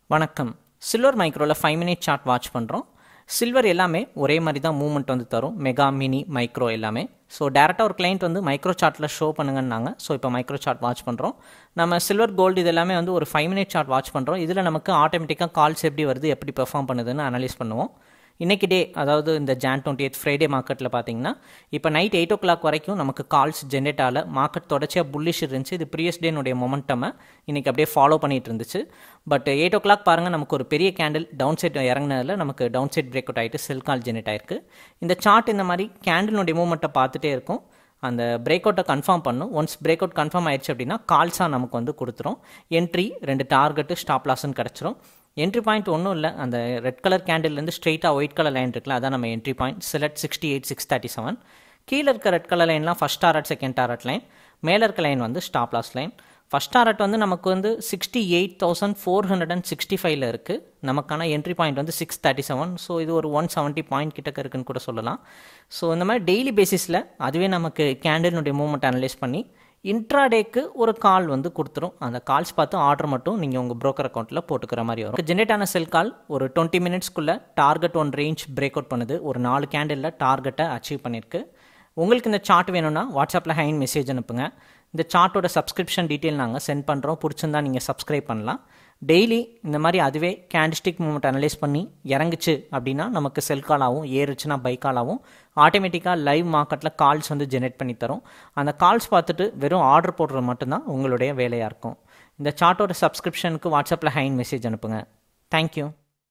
வணக்கம் சில்வர் மைக்ரோவில் five minute chart watch பண்ணுறோம் சில்வர் எல்லாமே ஒரே மாதிரி தான் மூவ்மெண்ட் வந்து தரும் மெகா மினி மைக்ரோ எல்லாமே ஸோ டேரெக்டாக ஒரு கிளைண்ட் வந்து மைக்ரோ சார்ட்டில் ஷோ பண்ணுங்கன்னாங்க ஸோ இப்போ மைக்ரோ சார்ட் வாட்ச் பண்ணுறோம் நம்ம சில்வர் கோல்டு இது எல்லாமே வந்து ஒரு ஃபைவ் மினிட் சார்ட் வாட்ச் பண்ணுறோம் இதில் நமக்கு ஆட்டோமேட்டிக்காக கால்ஸ் எப்படி வருது எப்படி பெர்ஃபார்ம் பண்ணுதுன்னு அனலைஸ் பண்ணுவோம் இன்றைக்கி டே அதாவது இந்த ஜான் டுவெண்ட்டி எய்த் ஃப்ரைடே மார்க்கெட்டில் பார்த்தீங்கன்னா இப்போ நைட் எயிட் ஓ கிளாக் வரைக்கும் நமக்கு கால்ஸ் ஜென்ரேட் ஆகல மார்க்கெட் தொடர்ச்சியாக புல்லிஷ் இருந்துச்சு இது ப்ரீவியஸ் டேனுடைய மொமெண்டமை இன்றைக்கி அப்படியே ஃபாலோ பண்ணிட்டு இருந்துச்சு பட் எயிட் ஓ கிளாக் பாருங்கள் நமக்கு ஒரு பெரிய கேண்டில் டவுன் சைட் இறங்கினதில் நமக்கு டவுன் சைட் பிரேக் அவுட் ஆகிட்டு செல் கால் ஜென்ரேட் ஆயிருக்கு இந்த சார்ட் இந்த மாதிரி கேண்டிலுடைய மூவ்மெண்ட்டை பார்த்துட்டே இருக்கும் அந்த பிரேக் அவுட்டை கன்ஃபார்ம் பண்ணும் ஒன்ஸ் பிரேக் அவுட் கன்ஃபார்ம் ஆயிடுச்சு அப்படின்னா கால்ஸாக நமக்கு வந்து கொடுத்துரும் என்ட்ரி ரெண்டு டார்கெட்டு ஸ்டாப் லாஸ்ன்னு கிடச்சிரும் என்ட்ரி பாயிண்ட் ஒன்றும் இல்லை அந்த ரெட் கலர் கேண்டில்லேருந்து ஸ்ட்ரெயிட்டாக ஒயிட் கலர் லைன் இருக்குல்ல அதான் நம்ம entry point select sixty eight six thirty seven கீழே இருக்க ரெட் கலர் லைன்லாம் first target second target line மேலே இருக்க லைன் வந்து stop loss line first target வந்து நமக்கு வந்து sixty eight thousand four hundred and sixty ஃபைவ்ல இருக்குது நமக்கான என்ட்ரி பாயிண்ட் வந்து சிக்ஸ் தேர்ட்டி செவன் ஸோ இது ஒரு ஒன் செவன்ட்டி பாயிண்ட் கிட்டக்க இருக்குன்னு கூட சொல்லலாம் ஸோ இந்த மாதிரி டெய்லி பேசிஸில் அதுவே நமக்கு கேண்டிலுடைய மூவ்மெண்ட் அனலைஸ் பண்ணி இன்ட்ராடேக்கு ஒரு கால் வந்து கொடுத்துரும் அந்த கால்ஸ் பார்த்து ஆர்டர் மட்டும் நீங்கள் உங்கள் ப்ரோக்கர் அக்கௌண்ட்டில் போட்டுக்கிற மாதிரி வரும் ஜென்ரேட் ஆன செல் கால் ஒரு டுவெண்ட்டி மினிட்ஸ்க்குள்ளே target one range break out பண்ணுது ஒரு நாலு கேண்டிலில் டார்கெட்டை அச்சீவ் பண்ணியிருக்கு உங்களுக்கு இந்த சார்ட் வேணும்னா வாட்ஸ்அப்பில் ஹைன் மெசேஜ் அனுப்புங்க இந்த சார்ட்டோட சப்ஸ்கிரிப்ஷன் டீட்டெயில் நாங்கள் சென்ட் பண்ணுறோம் பிடிச்சிருந்தா நீங்கள் சப்ஸ்கிரைப் பண்ணலாம் டெய்லி இந்த மாதிரி அதுவே கேண்டிஸ்டிக் மூமெண்ட் அனலைஸ் பண்ணி இறங்குச்சு அப்படின்னா நமக்கு செல் காலாகவும் ஏறுச்சுன்னா பை காலாகவும் ஆட்டோமேட்டிக்காக லைவ் மார்க்கெட்டில் கால்ஸ் வந்து ஜென்ரேட் பண்ணி தரும் அந்த கால்ஸ் பார்த்துட்டு வெறும் ஆர்டர் போடுறது மட்டும்தான் உங்களுடைய வேலையாக இருக்கும் இந்த சார்ட்டோட சப்ஸ்கிரிப்ஷனுக்கு வாட்ஸ்அப்பில் ஹைன் மெசேஜ் அனுப்புங்க தேங்க்யூ